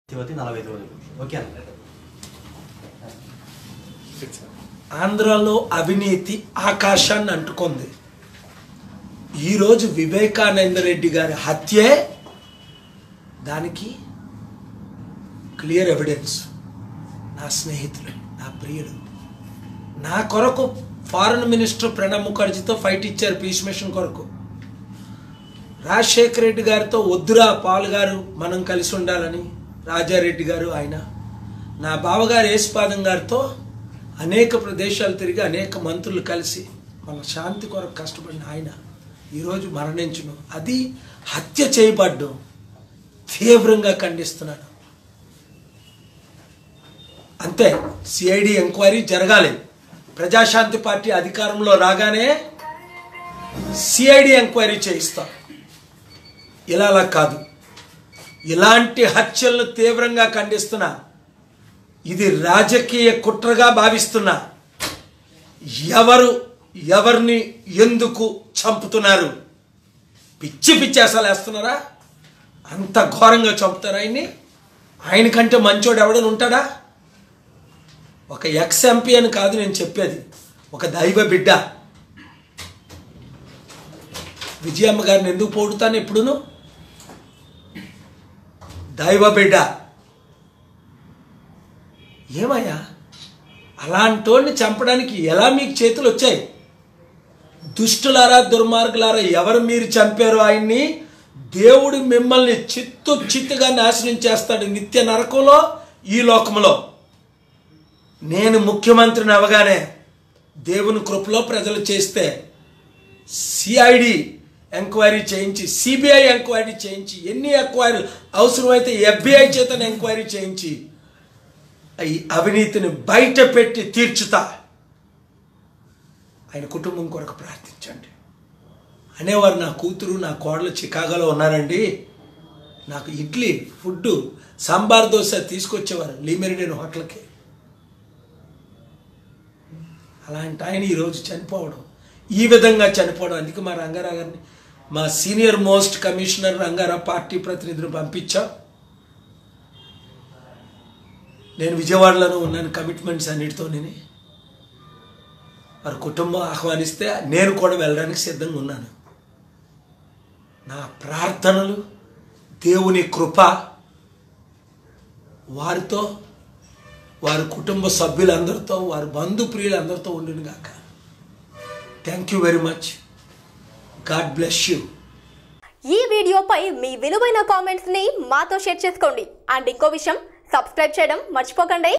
తిరుపతి నలభై ఐదు రోజులు ఓకే అన్న ఆంధ్రాలో అవినీతి ఆకాశాన్ని అంటుకుంది ఈరోజు వివేకానంద రెడ్డి గారి హత్యే దానికి క్లియర్ ఎవిడెన్స్ నా స్నేహితులు నా ప్రియులు నా కొరకు ఫారెన్ మినిస్టర్ ప్రణబ్ ముఖర్జీతో ఫైట్ ఇచ్చారు పీస్ మిషన్ కొరకు రాజశేఖర రెడ్డి గారితో వద్దురా పాల్ గారు మనం కలిసి ఉండాలని రాజారెడ్డి గారు ఆయన నా బావగారు యేసుపాదం గారితో అనేక ప్రదేశాలు తిరిగి అనేక మంత్రులు కలిసి మన శాంతి కొరకు కష్టపడిన ఆయన ఈరోజు మరణించును అది హత్య చేయబడ్డం తీవ్రంగా ఖండిస్తున్నాను అంతే సిఐడి ఎంక్వైరీ జరగాలి ప్రజాశాంతి పార్టీ అధికారంలో రాగానే సిఐడి ఎంక్వైరీ చేయిస్తాం ఇలా అలా కాదు ఇలాంటి హత్యలను తీవ్రంగా ఖండిస్తున్నా ఇది రాజకీయ కుట్రగా భావిస్తున్నా ఎవరు ఎవరిని ఎందుకు చంపుతున్నారు పిచ్చి పిచ్చి అసలు వేస్తున్నారా అంత ఘోరంగా చంపుతారా ఆయన్ని ఆయన కంటే మంచోడు ఎవడని ఉంటాడా ఒక ఎక్స్ ఎంపీ అని కాదు నేను చెప్పేది ఒక దైవ బిడ్డ విజయమ్మ గారిని ఎందుకు పోడుతాను ఎప్పుడును దైవ బిడ్డ ఏమయ్యా అలాంటోడిని చంపడానికి ఎలా మీకు చేతులు వచ్చాయి దుష్టులారా దుర్మార్గులారా ఎవరు మీరు చంపారో ఆయన్ని దేవుడు మిమ్మల్ని చిత్తు చిత్తుగా నాశనం చేస్తాడు నిత్య నరకంలో ఈ లోకంలో నేను ముఖ్యమంత్రిని అవగానే దేవుని కృపలో ప్రజలు చేస్తే సిఐడి ఎంక్వైరీ చేయించి సిబిఐ ఎంక్వైరీ చేయించి ఎన్ని ఎంక్వైరీ అవసరమైతే ఎఫ్బిఐ చేత ఎంక్వైరీ చేయించి ఈ అవినీతిని బయట పెట్టి తీర్చుతా ఆయన కుటుంబం కొరకు ప్రార్థించండి అనేవారు నా కూతురు నా కోడలు చికాగోలో ఉన్నారండి నాకు ఇడ్లీ ఫుడ్ సాంబార్ దోశ తీసుకొచ్చేవారు లీమెరిడియన్ హోటల్కి అలాంటి ఆయన ఈరోజు చనిపోవడం ఈ విధంగా చనిపోవడం అందుకే మా రంగారావు గారిని మా senior most commissioner Rangarao party ప్రతినిధిని పంపించాం నేను విజయవాడలోనే ఉన్నాను కమిట్మెంట్స్ అన్నిటితో నేను వారి కుటుంబం ఆహ్వానిస్తే నేను కూడా వెళ్ళడానికి సిద్ధంగా ఉన్నాను నా ప్రార్థనలు దేవుని కృప వారితో వారి కుటుంబ సభ్యులందరితో వారి బంధు ప్రియులందరితో ఉండును గాక thank you very much God bless you ఈ వీడియోపై మీ విలువైన కామెంట్స్ ని మాతో షేర్ చేసుకోండి అండ్ ఇంకో విషయం సబ్స్క్రైబ్ చేయడం మర్చిపోకండి